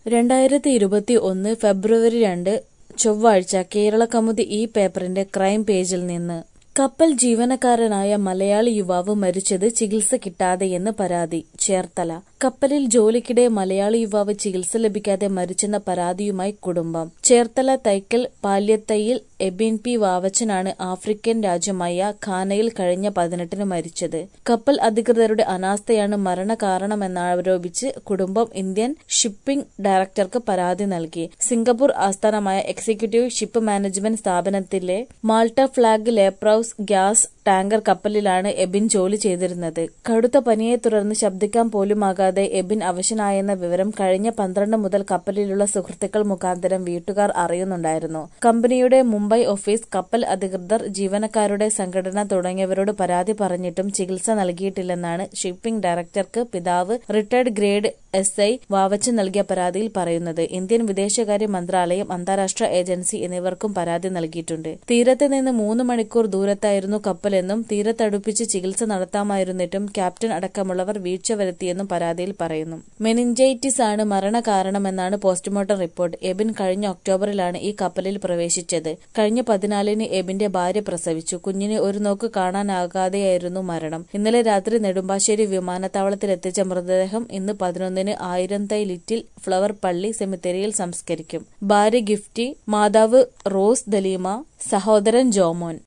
രണ്ടായിരത്തി ഇരുപത്തി ഒന്ന് ഫെബ്രുവരി രണ്ട് ചൊവ്വാഴ്ച കേരളകൗമുദി ഈ പേപ്പറിന്റെ ക്രൈം പേജിൽ നിന്ന് കപ്പൽ ജീവനക്കാരനായ മലയാളി യുവാവ് മരിച്ചത് ചികിത്സ കിട്ടാതെയെന്ന് പരാതി ചേർത്തല കപ്പലിൽ ജോലിക്കിടെ മലയാളി യുവാവ് ചികിത്സ ലഭിക്കാതെ മരിച്ചെന്ന പരാതിയുമായി കുടുംബം ചേർത്തല തൈക്കൽ പാല്യത്തയിൽ എബിൻ പി വാവച്ചനാണ് ആഫ്രിക്കൻ രാജ്യമായ ഘാനയിൽ കഴിഞ്ഞ പതിനെട്ടിന് മരിച്ചത് കപ്പൽ അധികൃതരുടെ അനാസ്ഥയാണ് മരണകാരണമെന്നാരോപിച്ച് കുടുംബം ഇന്ത്യൻ ഷിപ്പിംഗ് ഡയറക്ടർക്ക് പരാതി നൽകി സിംഗപ്പൂർ ആസ്ഥാനമായ എക്സിക്യൂട്ടീവ് ഷിപ്പ് മാനേജ്മെന്റ് സ്ഥാപനത്തിലെ Malta flag Laperouse gas tanker കപ്പലിലാണ് എബിൻ ജോലി ചെയ്തിരുന്നത് കടുത്ത പനിയെ തുടർന്ന് ശബ്ദിക്കാൻ പോലുമാകാതെ എബിൻ അവശനായെന്ന വിവരം കഴിഞ്ഞ പന്ത്രണ്ട് മുതൽ കപ്പലിലുള്ള സുഹൃത്തുക്കൾ മുഖാന്തരം വീട്ടുകാർ അറിയുന്നുണ്ടായിരുന്നു കമ്പനിയുടെ മുംബൈ ഓഫീസ് കപ്പൽ അധികൃതർ ജീവനക്കാരുടെ സംഘടന തുടങ്ങിയവരോട് പരാതി പറഞ്ഞിട്ടും ചികിത്സ നൽകിയിട്ടില്ലെന്നാണ് ഷിപ്പിംഗ് ഡയറക്ടർക്ക് പിതാവ് retired grade S I Vavachan നൽകിയ പരാതിയിൽ പറയുന്നത് ഇന്ത്യൻ വിദേശകാര്യ മന്ത്രാലയം അന്താരാഷ്ട്ര ഏജൻസി എന്നിവർക്കും പരാതി നൽകിയിട്ടുണ്ട് തീരത്ത് നിന്ന് മൂന്ന് മണിക്കൂർ ദൂരത്തായിരുന്നു കപ്പലെന്നും തീരത്തടുപ്പിച്ച് ചികിത്സ നടത്താമായിരുന്നിട്ടും ക്യാപ്റ്റൻ അടക്കമുള്ളവർ വീഴ്ച വരുത്തിയെന്നും പരാതിയിൽ പറയുന്നു മെനിഞ്ചൈറ്റിസ് ആണ് മരണകാരണമെന്നാണ് പോസ്റ്റ്മോർട്ടം റിപ്പോർട്ട് എബിൻ കഴിഞ്ഞ ഒക്ടോബറിലാണ് ഈ കപ്പലിൽ പ്രവേശിച്ചത് കഴിഞ്ഞ പതിനാലിന് എബിന്റെ ഭാര്യ പ്രസവിച്ചു കുഞ്ഞിനെ ഒരു നോക്ക് കാണാനാകാതെയായിരുന്നു മരണം ഇന്നലെ രാത്രി നെടുമ്പാശ്ശേരി വിമാനത്താവളത്തിലെത്തിച്ച മൃതദേഹം ഇന്ന് പതിനൊന്നിന് ആയിരന്തൈ ലിറ്റിൽ ഫ്ലവർ പള്ളി സെമിത്തേരിയിൽ സംസ്കരിക്കും ഭാര്യ ഗിഫ്റ്റി മാതാവ് റോസ് ദലീമ സഹോദരൻ ജോമോൻ